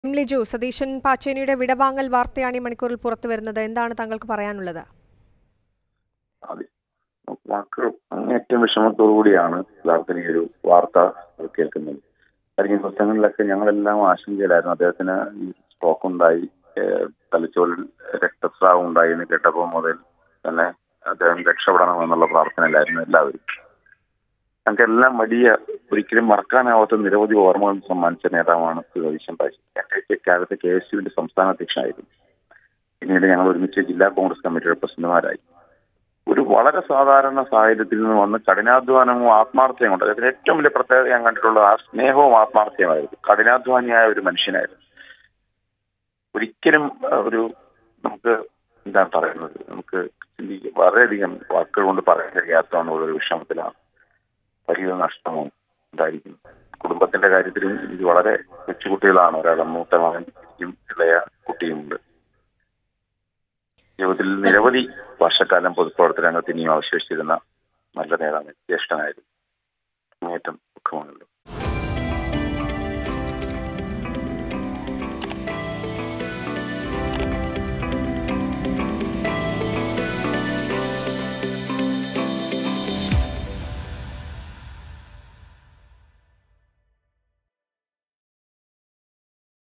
M Liju Satheesan പാച്ചേനിയുടെ വിടവാങ്ങൽ വാർത്തയാണ് ഈ മണിക്കൂറിൽ പുറത്തു വരുന്നത് എന്താണ് താങ്കൾക്ക് പറയാനുള്ളത് അതെ വാക്ക് അങ്ങേറ്റവും വിഷമത്തോടു കൂടിയാണ് യഥാർത്ഥത്തിൽ ഈ ഒരു വാർത്ത കേൾക്കുന്നത് കഴിഞ്ഞ ദിവസങ്ങളിലൊക്കെ ഞങ്ങളെല്ലാം ആശങ്കയിലായിരുന്നു അദ്ദേഹത്തിന് ഈ സ്ട്രോക്ക് ഉണ്ടായി ഏഹ് തലച്ചോറിൽ രക്തസ്രാവം ഉണ്ടായി എന്ന് കേട്ടപ്പോൾ മുതൽ തന്നെ അദ്ദേഹം രക്ഷപ്പെടണം എന്നുള്ള പ്രാർത്ഥനയിലായിരുന്നു എല്ലാവരും ഞങ്ങൾക്കെല്ലാം വലിയ ഒരിക്കലും മറക്കാനാവാത്ത നിരവധി ഓർമ്മകൾ സമ്മാനിച്ച നേതാവാണ് സതീശൻ പാച്ചി എന്റെ കാലത്ത് കെ എസ് യുവിന്റെ സംസ്ഥാന അധ്യക്ഷനായിരുന്നു പിന്നീട് ഞങ്ങൾ ഒരുമിച്ച് ജില്ലാ കോൺഗ്രസ് കമ്മിറ്റിയുടെ പ്രസിഡന്റുമാരായി ഒരു വളരെ സാധാരണ സാഹചര്യത്തിൽ നിന്ന് വന്ന് കഠിനാധ്വാനവും ആത്മാർത്ഥതയും കൊണ്ട് അതിന് ഏറ്റവും വലിയ പ്രത്യേകത ഞാൻ കണ്ടിട്ടുള്ള ആ സ്നേഹവും ആത്മാർത്ഥതയുമായിരുന്നു കഠിനാധ്വാനിയായ ഒരു മനുഷ്യനായിരുന്നു ഒരിക്കലും ആ, ഒരു നമുക്ക് എന്താണ് പറയുന്നത് നമുക്ക് ചിന്തിക്ക- വളരെയധികം വാക്കുകൾ കൊണ്ട് പറയാൻ കഴിയാത്തതാണ് ഒരു വിഷമത്തിലാണ് വലിയ നഷ്ടമോ ഉണ്ടായിരിക്കും കുടുംബത്തിന്റെ കാര്യത്തിലും ഇത് വളരെ കൊച്ചുകുട്ടികളാണ് ഒരാളെ മൂത്ത മകനും ഇളയ കുട്ടിയുമുണ്ട് ജീവിതത്തിൽ നിരവധി വർഷക്കാലം പൊതുപ്രവർത്തന രംഗത്ത് ഇനിയും അവശേഷിച്ചിരുന്ന നല്ല നേതാവ് ജ്യേഷ്ഠനായിരുന്നു അങ്ങേറ്റം ദുഃഖമാണല്ലോ